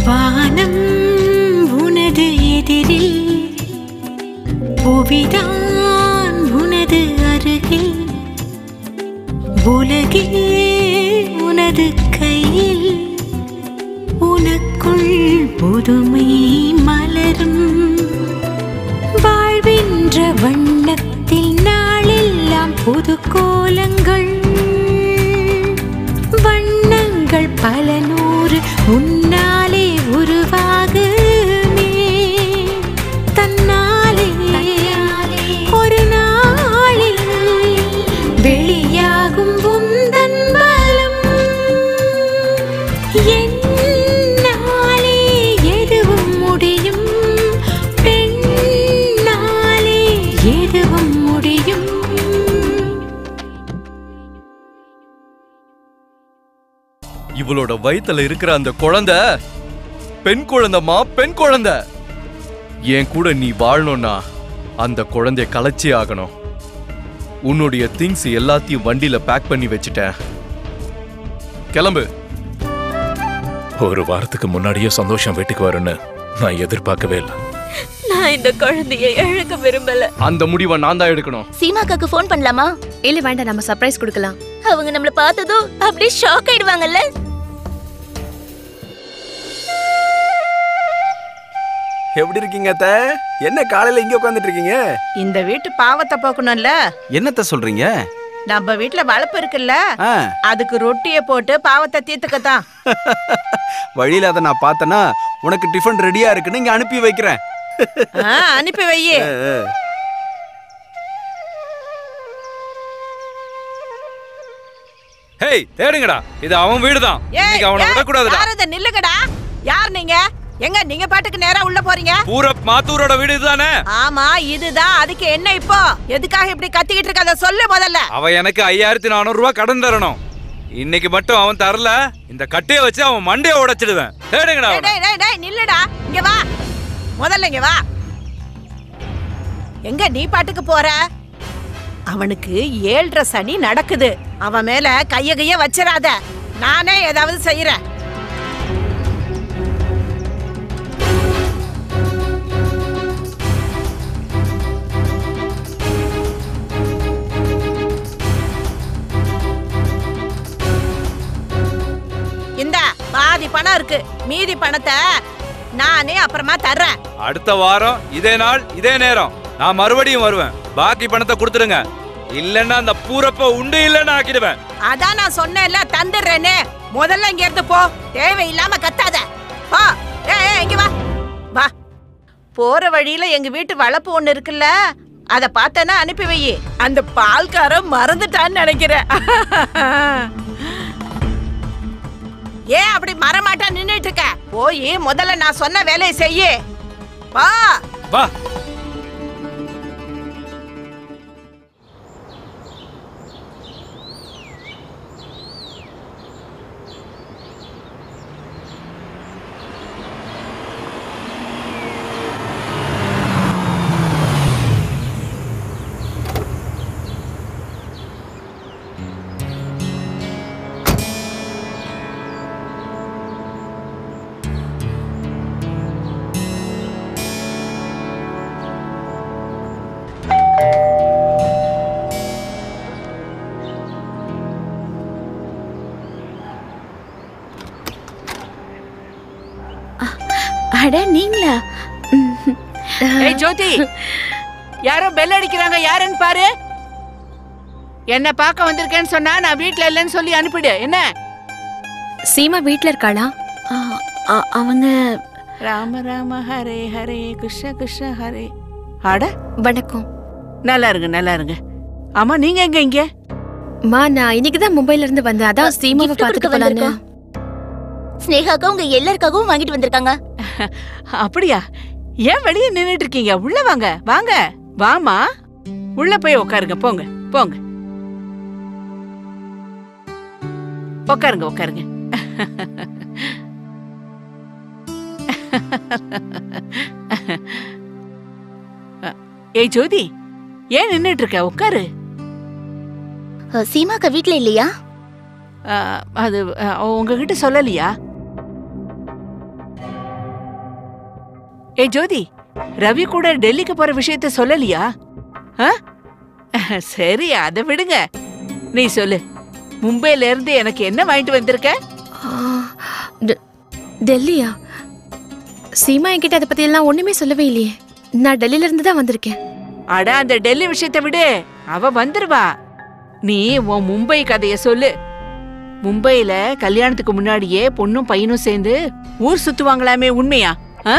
வானம் உனது எதிரில் புவிதான் உனது அருகில் உலகே உனது கையில் உனக்குள் புதுமை மலரும் வாழ்வின்ற வண்ணத்தில் நாளெல்லாம் புது கோலங்கள் வண்ணங்கள் பல நூறு உன்னாலே உருவாகுமே தன்னாலே ஒரு நாளில் வெளியாகும் உந்தன் பலம் என்னாலே எதுவும் முடியும் பெண்ணாலே எதுவும் முடியும் இவளோட வயித்துல இருக்கிற அந்த குழந்தை பெண் குழந்தைமா பெண் குழந்தை என் கூட நீ வாழணும்னா அந்த குழந்தைய கலைச்சி ஆகணும் உன்னுடைய திங்ஸ் எல்லாத்தையும் வண்டியில பேக் பண்ணி வச்சுட்டேன் கிளம்பு ஒரு வாரத்துக்கு முன்னாடியே சந்தோஷம் வீட்டுக்கு வரும்னு நான் எதிர்பார்க்கவே இல்லை நான் இந்த குழந்தையை இழக்க விரும்பல அந்த முடிவை நான் தான் எடுக்கணும் சீமாக்காக்கு ஃபோன் பண்ணலாமா இல்ல வேண்டாம் நம்ம சர்ப்ரைஸ் கொடுக்கலாம் அவங்க நம்மள பார்த்ததும் அப்படியே ஷாக் ஆயிடுவாங்கல்ல எப்படி இருக்கீங்க அத்தை என்ன காலையில இங்க உட்காந்துட்டு இருக்கீங்க இந்த வீட்டு பாவத்தை போக்கணும்ல என்னத்த சொல்றீங்க நம்ம வீட்ல வளர்ப்பு இருக்குல்ல ஆ, அதுக்கு ரொட்டிய போட்டு பாவத்தை தீர்த்துக்கத்தான் வழியில அதை நான் பார்த்தேன்னா உனக்கு டிஃபன் ரெடியா இருக்குன்னு இங்க அனுப்பி வைக்கிறேன் ஆ, அனுப்பி வையே ஹேய் தேடுங்கடா இது அவன் வீடுதான் ஏய், இன்னைக்கு அவனை ஏய், விடக்கூடாதுடா யார் இது? நில்லுங்கடா யார் நீங்க எங்க நீங்க பாட்டுக்கு நேரா உள்ள போறீங்க பூரப் மாத்தூரோட வீடு இதுதானே ஆமா இதுதான் அதுக்கு என்ன இப்போ எதுக்காக இப்படி கத்திக்கிட்டு இருக்க அதை சொல்லு முதல்ல அவன் எனக்கு ஐயாயிரத்தி நானூறு ரூபாய் கடன் தரணும் இன்னைக்கு மட்டும் அவன் தரல இந்த கட்டைய வச்சு அவன் மண்டைய உடைச்சிடுவேன் தேடுங்கடா டேய், அவனை. டேய் டேய் டேய் நில்லுடா இங்க வா முதல்ல இங்க வா எங்க நீ பாட்டுக்கு போற அவனுக்கு ஏழ்ரை சனி நடக்குது அவன் மேல கைய கைய வச்சிராத நானே ஏதாவது செய்யறேன் இந்த பாதி பணம் இருக்கு மீதி பணத்தை நானே அப்புறமா தர்றேன் அடுத்த வாரம் இதே நாள் இதே நேரம் நான் மறுபடியும் வருவேன் பாக்கி பணத்தை கொடுத்துடுங்க இல்லன்னா அந்த பூரப்ப உண்டு இல்லைன்னு ஆக்கிடுவேன் அதான் நான் சொன்னேன்ல தந்துடுறேன்னு முதல்ல இங்க இருந்து போ தேவையில்லாம கத்தாத போ ஏய் ஏய், இங்க வா வா போற வழியில எங்க வீட்டு வளப்பு ஒண்ணு இருக்குல்ல அத பார்த்தேன்னா அனுப்பி வை அந்த பால்காரன் மறந்துட்டான்னு நினைக்கிறேன் ஏன் அப்படி மரமாட்டா நின்னுட்டு இருக்க போய் முதல்ல நான் சொன்ன வேலையை செய்யு வா வா அட நீங்களா ஏய் ஜோதி யாரோ பெல் அடிக்கிறாங்க யாருன்னு பாரு என்ன பார்க்க வந்திருக்கேன்னு சொன்னா நான் வீட்ல இல்லைன்னு சொல்லி அனுப்பிடு என்ன சீமா வீட்ல இருக்காளா ஆ, ஆ, அவங்க ராம ராம ஹரே ஹரே கிருஷ்ண கிருஷ்ண ஹரே அட வணக்கம் நல்லா இருங்க நல்லா இருங்க ஆமா நீங்க எங்க இங்க மா நான் இன்னைக்கு தான் மும்பைல இருந்து வந்தேன் அதான் சீமாவை gift பார்த்துட்டு கொடுக்க போலான்னு வந்திருக்கோம். ஸ்னேகாக்கா உங்க எல்லாருக்காகவும் வாங்கிட்டு வந்திருக்காங்க அப்படியா ஏன் வெளியே நின்னுட்டு இருக்கீங்க உள்ள வாங்க வாங்க வாமா உள்ள போய் உட்காருங்க போங்க போங்க உட்காருங்க உட்காருங்க ஏய் ஜோதி ஏன் நின்னுட்டு இருக்க உட்காரு அஹ், சீமாக்கா வீட்ல இல்லையா அஹ், அது அஹ், உங்ககிட்ட சொல்லலையா ஏய் ஜோதி ரவி கூட டெல்லிக்கு போற விஷயத்த சொல்லலையா ஆ? சரி அதை விடுங்க நீ சொல்லு மும்பைல இருந்து எனக்கு என்ன வாங்கிட்டு வந்திருக்க ஆ, டெ- டெல்லியா சீமா என்கிட்ட அதை பத்தி எல்லாம் ஒண்ணுமே சொல்லவே இல்லையே நான் டெல்லியில இருந்து தான் வந்திருக்கேன் அட அந்த டெல்லி விஷயத்தை விடு அவ வந்துருவா நீ உன் மும்பை கதைய சொல்லு மும்பைல கல்யாணத்துக்கு முன்னாடியே பொண்ணும் பையனும் சேர்ந்து ஊர் சுத்துவாங்களாமே உண்மையா ஆ?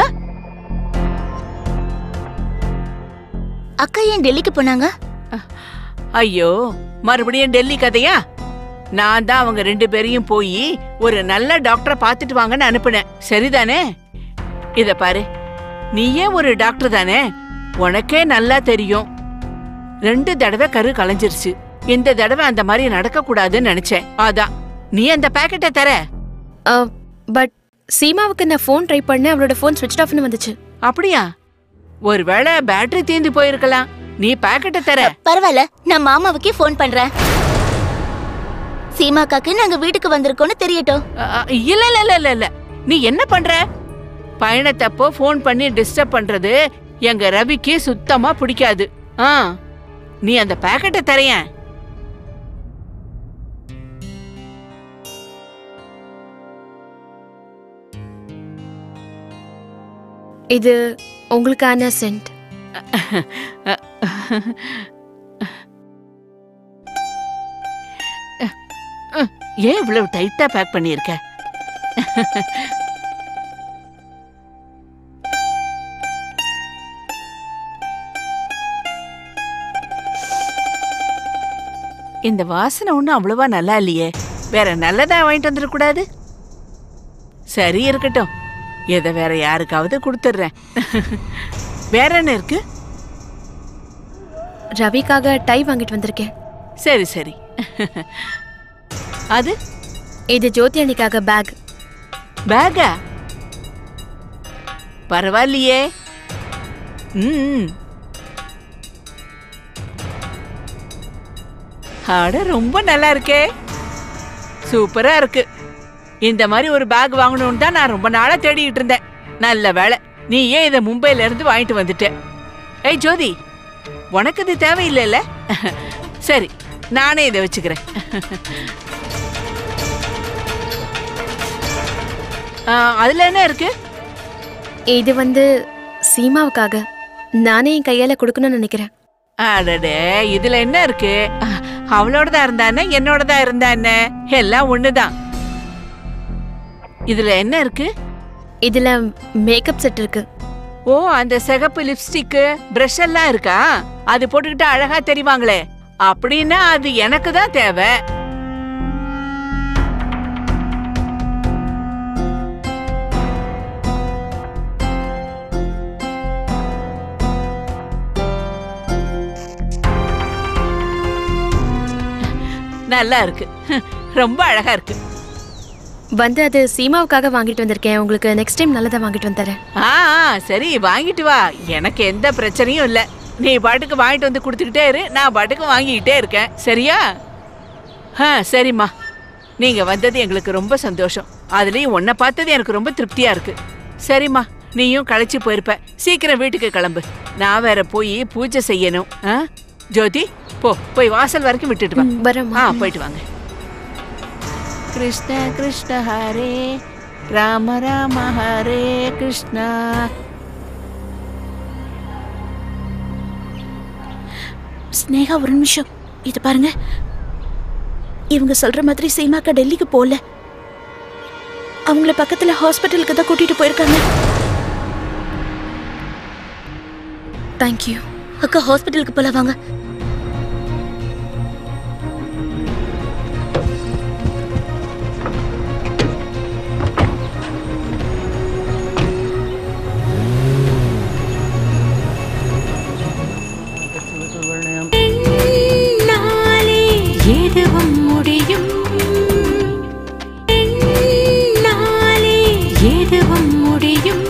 அக்கா ஏன் டெல்லிக்கு போனாங்க ஐயோ மறுபடியும் டெல்லி கதையா நான் தான் அவங்க ரெண்டு பேரையும் போய் ஒரு நல்ல டாக்டரை பார்த்துட்டு வாங்கன்னு அனுப்புனேன் சரிதானே இத பாரு நீயே ஒரு டாக்டர் தானே உனக்கே நல்லா தெரியும் ரெண்டு தடவை கரு கலைஞ்சிருச்சு இந்த தடவை அந்த மாதிரி நடக்க கூடாதுன்னு நினைச்சேன் அதான் நீ அந்த பாக்கெட்டை தர பட் சீமாவுக்கு நான் ஃபோன் ட்ரை பண்ணேன் அவளோட ஃபோன் ஸ்விட்ச் ஆஃப்னு வந்துச்சு அப்படியா ஒருவேளை பேட்டரி தீர்ந்து போயிருக்கலாம் நீ பாக்கெட்டை தர பரவாயில்ல நான் மாமாவுக்கே ஃபோன் பண்றேன் சீமாக்காக்கு நாங்க வீட்டுக்கு வந்திருக்கோம்னு தெரியட்டும் அ, அ, இல்ல இல்ல இல்ல இல்ல இல்ல நீ என்ன பண்ற பயணத்தப்போ ஃபோன் பண்ணி டிஸ்டர்ப் பண்றது எங்க ரவிக்கு சுத்தமா பிடிக்காது ஆ நீ அந்த பாக்கெட்டை தரையன் இது உங்களுக்கான சென்ட் ஏன் இவ்வளவு டைட்டா பேக் பண்ணியிருக்க இந்த வாசனை ஒன்றும் அவ்வளவா நல்லா இல்லையே வேற நல்லதா வாங்கிட்டு வந்துடக்கூடாது சரி இருக்கட்டும் இதை வேற யாருக்காவது கொடுத்துட்றேன் வேற என்ன இருக்கு ரவிக்காக டை வாங்கிட்டு வந்திருக்கேன் சரி சரி அது இது ஜோதி அணிக்காக பேக் பேக்கா பரவாயில்லையே ம் அட ரொம்ப நல்லா இருக்கே சூப்பரா இருக்கு இந்த மாதிரி ஒரு பேக் வாங்கணும்னு தான் நான் ரொம்ப நாளா தேடிட்டு இருந்தேன் நல்ல வேலை நீ ஏன் இதை மும்பைல இருந்து வாங்கிட்டு வந்துட்ட ஏய் ஜோதி உனக்கு இது தேவையில்லைல்ல சரி நானே இதை வச்சுக்கிறேன் ஆ, அதுல என்ன இருக்கு இது வந்து சீமாவுக்காக நானே என் கையால கொடுக்கணும்னு நினைக்கிறேன் அடடே இதுல என்ன இருக்கு அவளோடதா இருந்தா என்ன என்னோடதா இருந்தா என்ன எல்லாம் ஒண்ணுதான் இதுல என்ன இருக்கு இதுல மேக்கப் செட் இருக்கு ஓ அந்த சிகப்பு லிப்ஸ்டிக்கு பிரஷ் எல்லாம் இருக்கா அது போட்டுக்கிட்டு அழகா தெரிவாங்களே அப்படின்னா அது எனக்கு தான் தேவை நல்லா இருக்கு ரொம்ப அழகா இருக்கு வந்து அது சீமாவுக்காக வாங்கிட்டு வந்திருக்கேன் உங்களுக்கு நெக்ஸ்ட் டைம் நல்லதா வாங்கிட்டு வந்துறேன் ஆ ஆ, சரி வாங்கிட்டு வா எனக்கு எந்த பிரச்சனையும் இல்ல நீ பாட்டுக்கு வாங்கிட்டு வந்து கொடுத்துக்கிட்டே இரு நான் பாட்டுக்கு வாங்கிக்கிட்டே இருக்கேன் சரியா ஆ சரிம்மா நீங்க வந்தது எங்களுக்கு ரொம்ப சந்தோஷம் அதுலயும் உன்னை பார்த்தது எனக்கு ரொம்ப திருப்தியா இருக்கு சரிம்மா நீயும் களைச்சு போயிருப்ப சீக்கிரம் வீட்டுக்கு கிளம்பு நான் வேற போய் பூஜை செய்யணும் ஆ ஜோதி போ போய் வாசல் வரைக்கும் விட்டுட்டு வா வரேம்மா ஆ போயிட்டு வாங்க கிருஷ்ண கிருஷ்ண ஹரே ராம ராம ஹரே கிருஷ்ணா ஸ்னேகா ஒரு நிமிஷம் இது பாருங்க இவங்க சொல்ற மாதிரி சீமாக்கா டெல்லிக்கு போல அவங்கள பக்கத்துல ஹாஸ்பிட்டலுக்கு தான் கூட்டிட்டு போயிருக்காங்க தேங்க்யூ அக்கா ஹாஸ்பிட்டலுக்கு போல வாங்க நாளே எதுவும் முடியும் நாளே எதுவும் முடியும்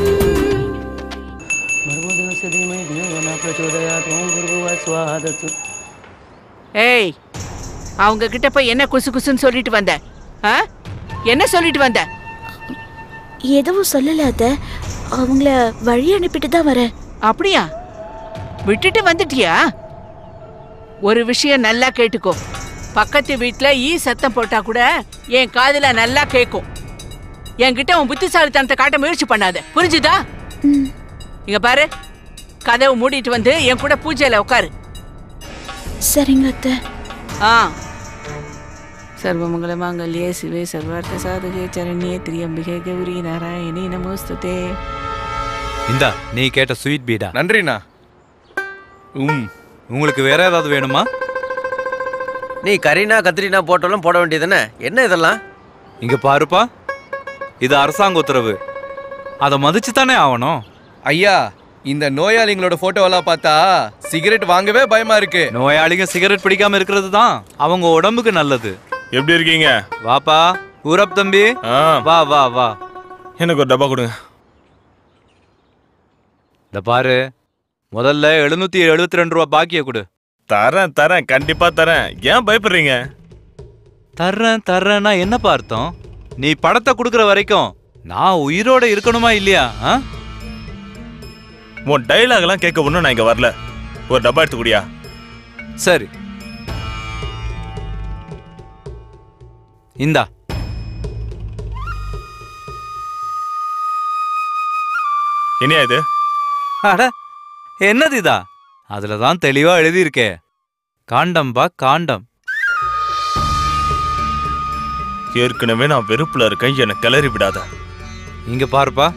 ஏய் அவங்க கிட்ட போய் என்ன குசு குசுன்னு சொல்லிட்டு வந்த ஆ? என்ன சொல்லிட்டு வந்த எதுவும் சொல்லல அத்த அவங்கள வழி அனுப்பிட்டு தான் வரேன் அப்படியா விட்டுட்டு வந்துட்டியா ஒரு விஷயம் நல்லா கேட்டுக்கோ பக்கத்து வீட்ல ஈ சத்தம் போட்டா கூட என் காதுல நல்லா கேட்கும் என்கிட்ட உன் புத்திசாலித்தனத்தை காட்ட முயற்சி பண்ணாத புரிஞ்சுதா ம், இங்க பாரு கதவை மூடிட்டு வந்து என் கூட பூஜையில உட்காரு சரிங்க அத்தை ஆ சர்வமங்கல மாங்கல்யே சிவே சர்வார்த்த சாதகே சரண்யே திரியம்பிகே கௌரி நாராயணி நமோஸ்துதே இந்தா நீ கேட்ட ஸ்வீட் பீடா நன்றிண்ணா உம் உங்களுக்கு வேற ஏதாவது வேணுமா நீ கரீனா கத்ரீனா போட்டோலாம் போட வேண்டியதுதானே என்ன இதெல்லாம் இங்க பாருப்பா இது அரசாங்க உத்தரவு அதை மதிச்சு தானே ஆகணும் ஐயா இந்த நோயாளிங்களோட போட்டோவெல்லாம் பார்த்தா சிகரெட் வாங்கவே பயமா இருக்கு நோயாளிங்க சிகரெட் பிடிக்காம இருக்கிறது தான் அவங்க உடம்புக்கு நல்லது எப்படி இருக்கீங்க வாப்பா ஊரப் தம்பி ஆ வா வா வா எனக்கு ஒரு டப்பா கொடுங்க இந்த பாரு முதல்ல எழுநூத்தி எழுபத்தி ரெண்டு ரூபா பாக்கிய கொடு தரேன் தரேன் கண்டிப்பா தரேன் ஏன் பயப்படுறீங்க தர்றேன் தர்றேன்னா என்னப்பா அர்த்தம் நீ படத்தை கொடுக்குற வரைக்கும் நான் உயிரோட இருக்கணுமா இல்லையா ஆ? உன் டைலாக் எல்லாம் கேட்க ஒன்றும் நான் இங்க வரல ஒரு டப்பா எடுத்து குடியா சரி இந்தா இனியா இது அட என்னது இதா அதுல தான் தெளிவா எழுதியிருக்கே காண்டம்பா காண்டம் ஏற்கனவே நான் வெறுப்புல இருக்கேன் என்னை கிளறி விடாத இங்க பாருப்பா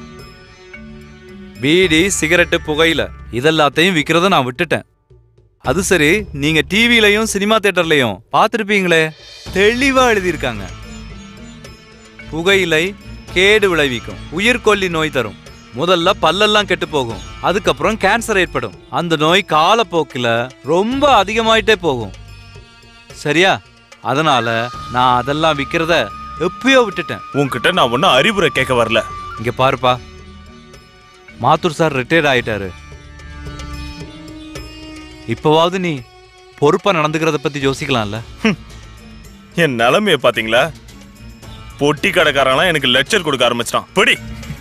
பீடி சிகரெட்டு புகையில இதெல்லாத்தையும் விக்கிறத நான் விட்டுட்டேன் அது சரி நீங்க டிவிலையும் சினிமா தியேட்டர்லயும் பார்த்திருப்பீங்களே தெளிவா எழுதியிருக்காங்க புகையிலை கேடு விளைவிக்கும் உயிர்கொல்லி நோய் தரும் முதல்ல பல்லெல்லாம் கெட்டு போகும் அதுக்கப்புறம் கேன்சர் ஏற்படும் அந்த நோய் காலப்போக்கில் ரொம்ப அதிகமாயிட்டே போகும் சரியா அதனால நான் அதெல்லாம் விக்கிறத எப்பயோ விட்டுட்டேன் உன்கிட்ட நான் ஒன்றும் அறிவுரை கேட்க வரல இங்க பாருப்பா மாத்தூர் சார் ரிட்டையர்ட் ஆயிட்டாரு இப்பவாவது நீ பொறுப்பா நடந்துக்கிறத பத்தி யோசிக்கலாம்ல என் நிலைமைய பாத்தீங்களா பொட்டி கடைக்காரன்லாம் எனக்கு லெக்சர் கொடுக்க ஆரம்பிச்சிட்டான் படி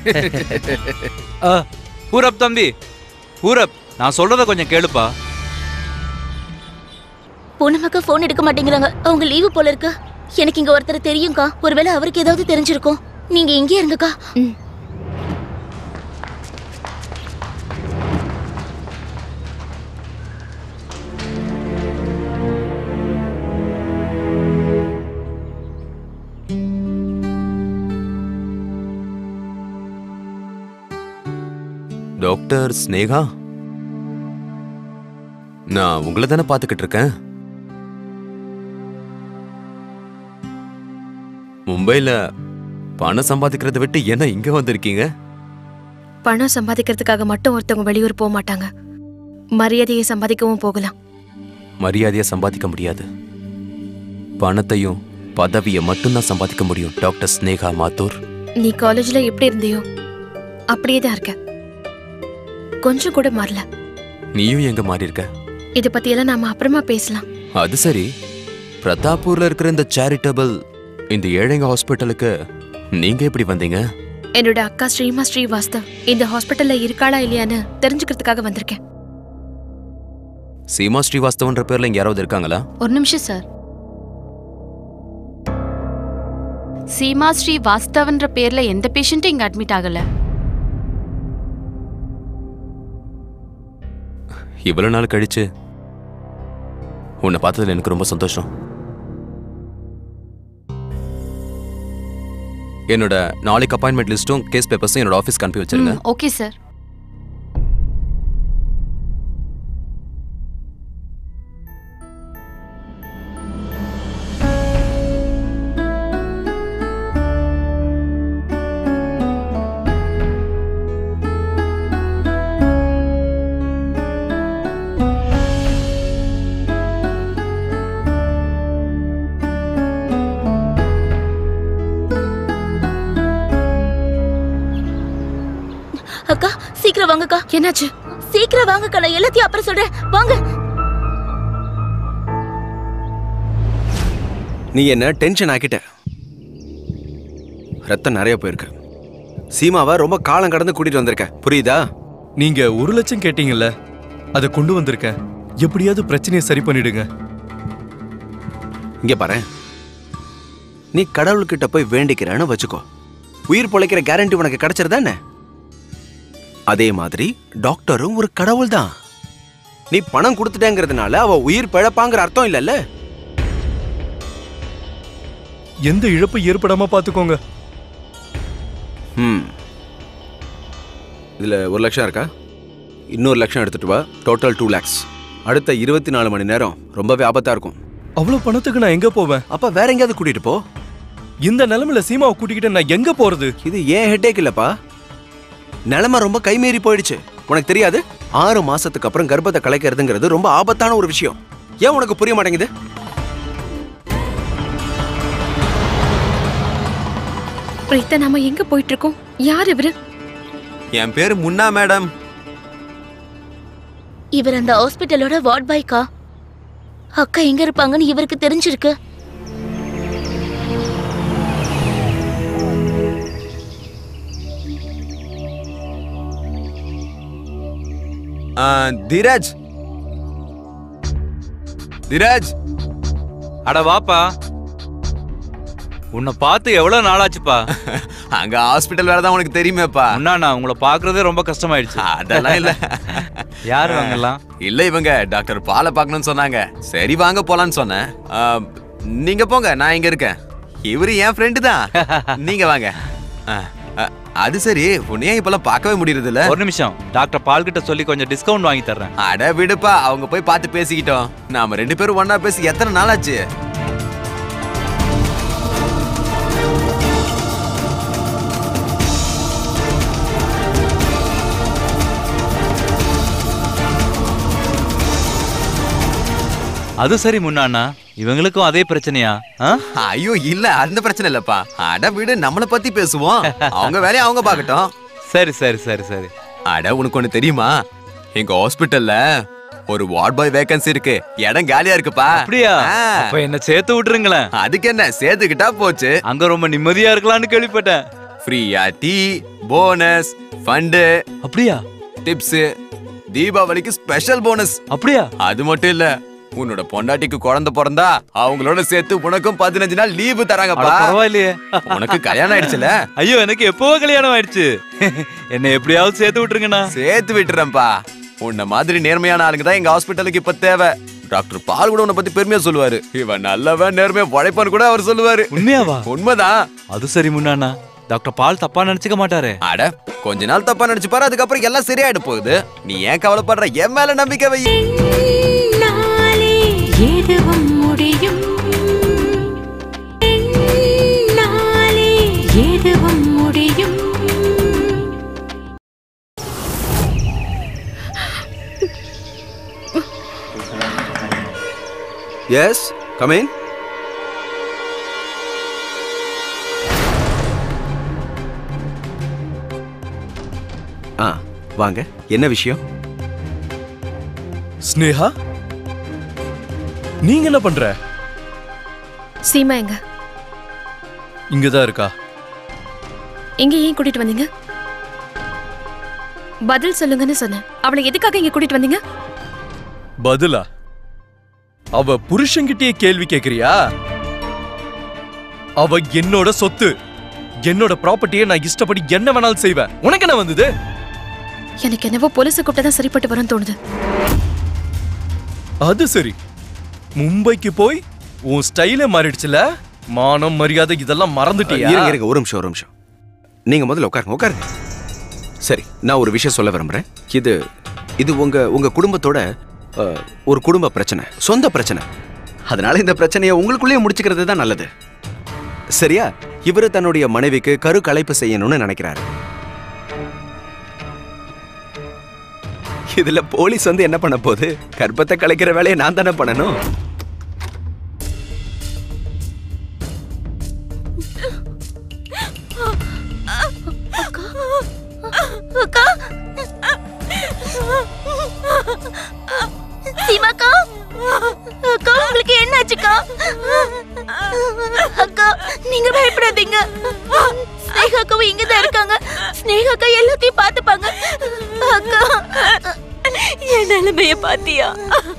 ஆ, பூரப் தம்பி பூரப் நான் சொல்றத கொஞ்சம் கேளுப்பா பூனமாக்கா ஃபோன் எடுக்க மாட்டேங்கிறாங்க அவங்க லீவு போல இருக்கு எனக்கு இங்க ஒருத்தர் தெரியும்க்கா ஒருவேளை அவருக்கு ஏதாவது தெரிஞ்சிருக்கும் நீங்க இங்கே இருங்கக்கா டாக்டர் ஸ்னேகா நான் உங்களை தானே பார்த்துக்கிட்டு இருக்கேன் மும்பையில் பணம் சம்பாதிக்கிறத விட்டு என்ன இங்கே வந்திருக்கீங்க பணம் சம்பாதிக்கிறதுக்காக மட்டும் ஒருத்தவங்க வெளியூர் போக மாட்டாங்க மரியாதையை சம்பாதிக்கவும் போகலாம் மரியாதையை சம்பாதிக்க முடியாது பணத்தையும் பதவியை மட்டும்தான் சம்பாதிக்க முடியும் டாக்டர் ஸ்னேகா மாத்தூர் நீ காலேஜ்ல எப்படி இருந்தியோ அப்படியே தான் இருக்க கொஞ்சம் கூட மாறல நீயும் எங்க மாறி இருக்க இதை பத்தியெல்லாம் நாம அப்புறமா பேசலாம் அது சரி பிரதாப்பூர்ல இருக்கிற இந்த சேரிட்டபிள் இந்த ஏழைங்க ஹாஸ்பிட்டலுக்கு நீங்க எப்படி வந்தீங்க என்னோட அக்கா ஸ்ரீமா ஸ்ரீவாஸ்தவ் இந்த ஹாஸ்பிட்டல்ல இருக்காளா இல்லையான்னு தெரிஞ்சுக்கிறதுக்காக வந்திருக்கேன் சீமா ஸ்ரீவாஸ்தவன்ற பேர்ல இங்க யாராவது இருக்காங்களா ஒரு நிமிஷம் சார் சீமா ஸ்ரீ வாஸ்தவன்ற பேர்ல எந்த பேஷண்ட்டும் இங்க அட்மிட் ஆகல இவ்வளவு நாள் கழிச்சு உன்னை பார்த்ததுல எனக்கு ரொம்ப சந்தோஷம் என்னோட நாளைக்கு அப்பாயின்மெண்ட் லிஸ்ட்டும் கேஸ் பேப்பர்ஸும் என்னோட ஆஃபீஸ்க்கு அனுப்பி வச்சிருங்க ஓகே சார் அக்கா சீக்கிரம் வாங்கக்கா என்னாச்சு சீக்கிரம் வாங்கக்கா நான் எல்லாத்தையும் அப்புறம் சொல்றேன் வாங்க நீ என்ன டென்ஷன் ஆக்கிட்ட ரத்தம் நிறைய போயிருக்கு சீமாவை ரொம்ப காலம் கடந்து கூட்டிட்டு வந்திருக்கேன் புரியுதா நீங்க ஒரு லட்சம் கேட்டீங்கல்ல அதை கொண்டு வந்திருக்கேன் எப்படியாவது பிரச்சனையை சரி பண்ணிடுங்க இங்க பாரு நீ கடவுள்கிட்ட போய் வேண்டிக்கிறேன்னு வச்சுக்கோ உயிர் பொழைக்கிற கேரண்டி உனக்கு கிடைச்சிருதானே அதே மாதிரி டாக்டரும் ஒரு கடவுள் தான் நீ பணம் கொடுத்துட்டேங்கிறதுனால அவ உயிர் பிழப்பாங்கிற அர்த்தம் இல்லைல்ல எந்த இழப்பு ஏற்படாம பாத்துக்கோங்க ம் இதுல ஒரு லட்சம் இருக்கா இன்னொரு லட்சம் எடுத்துட்டு வா டோட்டல் டூ லேக்ஸ் அடுத்த இருபத்தி நாலு மணி நேரம் ரொம்பவே ஆபத்தா இருக்கும் அவ்வளவு பணத்துக்கு நான் எங்க போவேன் அப்ப வேற எங்கேயாவது கூட்டிட்டு போ இந்த நிலைமையில சீமாவை கூட்டிக்கிட்டு நான் எங்க போறது இது ஏன் ஹெட்டேக் இல்லப்பா நிலைமை ரொம்ப கைமீறி போயிடுச்சு உனக்கு தெரியாது ஆறு மாசத்துக்கு அப்புறம் கர்ப்பத்தை கலைக்கிறதுங்கிறது ரொம்ப ஆபத்தான ஒரு விஷயம் ஏன் உனக்கு புரிய மாட்டேங்குது பிரீத்தா நாம எங்க போயிட்டு இருக்கோம் யார் இவரு என் பேரு முன்னா மேடம் இவர் அந்த ஹாஸ்பிட்டலோட வார்ட் பாய்க்கா அக்கா எங்க இருப்பாங்கன்னு இவருக்கு தெரிஞ்சிருக்கு ஆ, தீரஜ் தீரஜ் அட வாப்பா உன்னை பார்த்து எவ்வளவு நாளாச்சுப்பா அங்க ஹாஸ்பிட்டல் வேற தான் உனக்கு தெரியுமேப்பா முன்னாண்ணா உங்களை பார்க்கறதே ரொம்ப கஷ்டமாயிடுச்சு அதெல்லாம் இல்ல யாரு வாங்கலாம் இல்ல இவங்க டாக்டர் பாலை பார்க்கணும்னு சொன்னாங்க சரி வாங்க போலான்னு சொன்னேன் ஆ, நீங்க போங்க நான் இங்க இருக்கேன் இவரு என் ஃப்ரெண்டு தான் நீங்க வாங்க ஆ, ஆ, அது சரி உன்னையே இப்பெல்லாம் பார்க்கவே முடியறது இல்ல ஒரு நிமிஷம் டாக்டர் பால் கிட்ட சொல்லி கொஞ்சம் டிஸ்கவுண்ட் வாங்கி தர்றேன் அட விடுப்பா அவங்க போய் பார்த்து பேசிக்கிட்டோம் நாம ரெண்டு பேரும் ஒண்ணா பேசி எத்தனை நாள் ஆச்சு அது சரி முன்னாண்ணா இவங்களுக்கும் அதே பிரச்சனையா ஆ? ஐயோ இல்ல அந்த பிரச்சனை இல்லப்பா அட விடு நம்மள பத்தி பேசுவோம் அவங்க வேலையை அவங்க பார்க்கட்டும் சரி சரி சரி சரி அட உனக்கு ஒண்ணு தெரியுமா எங்க ஹாஸ்பிட்டல்ல ஒரு வார்ட் பாய் வேகன்சி இருக்கு இடம் காலியா இருக்குப்பா அப்படியா ஆ. அப்ப என்ன சேர்த்து விட்டுருங்களேன் அதுக்கு என்ன சேர்த்துக்கிட்டா போச்சு அங்க ரொம்ப நிம்மதியா இருக்கலாம்னு கேள்விப்பட்டேன் ஃப்ரீயா டீ போனஸ் ஃபண்டு அப்படியா டிப்ஸ் தீபாவளிக்கு ஸ்பெஷல் போனஸ் அப்படியா அது மட்டும் இல்ல உன்னோட பொண்டாட்டிக்கு குழந்தை பிறந்தா அவங்களோட சேர்த்து உனக்கும் பதினஞ்சு நாள் லீவு அட, தராங்கப்பா பரவாயில்லையே உனக்கு கல்யாணம் ஆயிடுச்சுல ஐயோ எனக்கு எப்பவோ கல்யாணம் ஆயிடுச்சு என்னை எப்படியாவது சேர்த்து விட்டுருங்கண்ணா சேர்த்து விட்டுறேன்ப்பா உன்ன மாதிரி நேர்மையான ஆளுங்க தான் எங்க ஹாஸ்பிட்டலுக்கு இப்ப தேவை டாக்டர் பால் கூட உன்னை பத்தி பெருமையா சொல்லுவாரு இவன் நல்லவன் நேர்மையா உழைப்பான்னு கூட அவர் சொல்லுவாரு உண்மையாவா உண்மைதான் அது சரி முன்னாண்ணா டாக்டர் பால் தப்பா நினைச்சுக்க மாட்டாரு அட கொஞ்ச நாள் தப்பா நினைச்சு பாரு அதுக்கப்புறம் எல்லாம் சரியாயிட போகுது நீ ஏன் கவலைப்படுற என் மேல நம்பிக்கை வை நாளே எதுவும் முடியும் நாளே எதுவும் முடியும் எஸ் கமேன் ஆ வாங்க என்ன விஷயம் ஸ்னேகா நீங்க என்ன பண்ற சீமா எங்க இங்கதான் இருக்கா எங்க ஏன் கூட்டிட்டு வந்தீங்க பதில் சொல்லுங்கன்னு சொன்னேன் அவளை எதுக்காக இங்க கூட்டிட்டு வந்தீங்க பதிலா அவ புருஷன்கிட்டயே கேள்வி கேக்குறியா அவ என்னோட சொத்து என்னோட ப்ராப்பர்ட்டியை நான் இஷ்டப்படி என்ன வேணாலும் செய்வேன் உனக்கு என்ன வந்தது எனக்கு என்னவோ போலீஸை கூப்பிட்டா தான் சரிப்பட்டு வரும்னு தோணுது அது சரி மும்பைக்கு போய் உன் ஸ்டைலே மாறிடுச்சுல மானம் மரியாதை இதெல்லாம் மறந்துட்டியா இருங்க இருங்க ஒரு நிமிஷம் ஒரு நிமிஷம் நீங்க முதல்ல உட்காருங்க உட்காருங்க சரி நான் ஒரு விஷயம் சொல்ல விரும்புறேன் இது இது உங்க உங்க குடும்பத்தோட அஹ், ஒரு குடும்ப பிரச்சனை சொந்த பிரச்சனை அதனால இந்த பிரச்சனையை உங்களுக்குள்ளேயே முடிச்சுக்கிறது தான் நல்லது சரியா இவரு தன்னுடைய மனைவிக்கு கரு கலைப்பு செய்யணும்னு நினைக்கிறாரு இதுல போலீஸ் வந்து என்ன பண்ண போகுது கர்ப்பத்தை கலைக்கிற வேலையை நான் தானே பண்ணணும் அக்கா சீமாக்கா அக்கா உங்களுக்கு என்னாச்சுக்கா அக்கா நீங்க பயப்படாதீங்க ஸ்னேகா அக்காவும் இங்க தான் இருக்காங்க ஸ்னேகா அக்கா எல்லாத்தையும் பார்த்துப்பாங்க அக்கா என் நிலைமைய பாத்தியா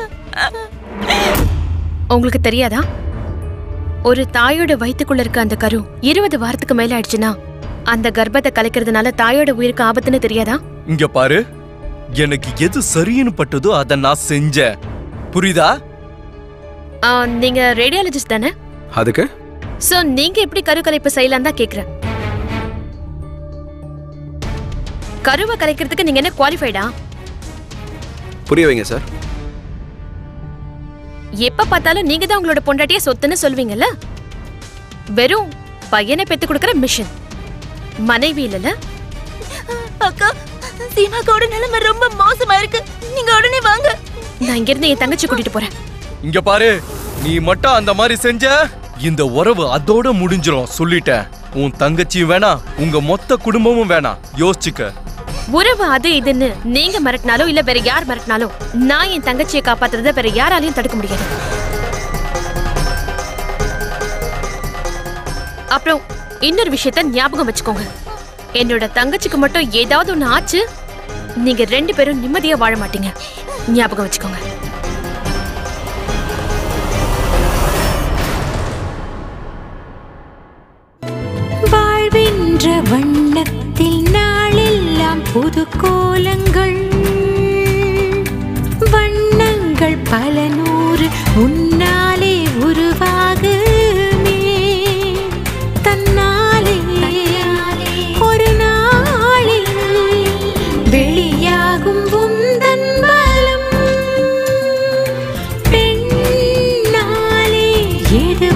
உங்களுக்கு தெரியாதா ஒரு தாயோட வயித்துக்குள்ள இருக்க அந்த கரு இருபது வாரத்துக்கு மேல ஆயிடுச்சுன்னா அந்த கர்ப்பத்தை கலைக்கிறதுனால தாயோட உயிருக்கு ஆபத்துன்னு தெரியாதா இங்க பாரு எனக்கு எது சரின்னு பட்டதோ அதை நான் செஞ்சேன் புரியுதா ஆ, நீங்க ரேடியாலஜிஸ்ட் தானே அதுக்கு சோ நீங்க எப்படி கரு கலைப்பு செய்யலாம் தான் கேக்குறேன் கருவை கலைக்கிறதுக்கு நீங்க என்ன குவாலிஃபைடா புரிய வைங்க சார் எப்ப பார்த்தாலும் நீங்க தான் உங்களோட பொண்டாட்டிய சொத்துன்னு சொல்வீங்கல்ல வெறும் பையனை பெத்து கொடுக்கற மிஷின் மனைவி இல்லல அக்கா சீமாக்காவோட நிலைமை ரொம்ப மோசமா இருக்கு நீங்க உடனே வாங்க நான் இங்க இருந்து என் தங்கச்சி கூட்டிட்டு போறேன் இங்க பாரு நீ மட்டும் அந்த மாதிரி செஞ்ச இந்த உறவு அதோட முடிஞ்சிரும் சொல்லிட்டேன் உன் தங்கச்சியும் வேணாம் உங்க மொத்த குடும்பமும் வேணாம் யோசிச்சுக்க உறவு அது இதுன்னு நீங்க மிரட்டினாலும் இல்ல வேற யார் மிரட்டினாலும் நான் என் தங்கச்சியை காப்பாத்துறத வேற யாராலையும் தடுக்க முடியாது அப்புறம் இன்னொரு விஷயத்த ஞாபகம் வச்சுக்கோங்க என்னோட தங்கச்சிக்கு மட்டும் ஏதாவது ஒண்ணு ஆச்சு நீங்க ரெண்டு பேரும் நிம்மதியா வாழ மாட்டீங்க ஞாபகம் வச்சுக்கோங்க வாழ்வின்ற வண்ணத்தில் நாளெல்லாம் புது கோலங்கள் வண்ணங்கள் பல நூறு உன்னாலே உருவாகுமே தன்னாலே ஒரு நாளில் வெளியாகும் உந்தன் பலம் பெண்ணாலே எது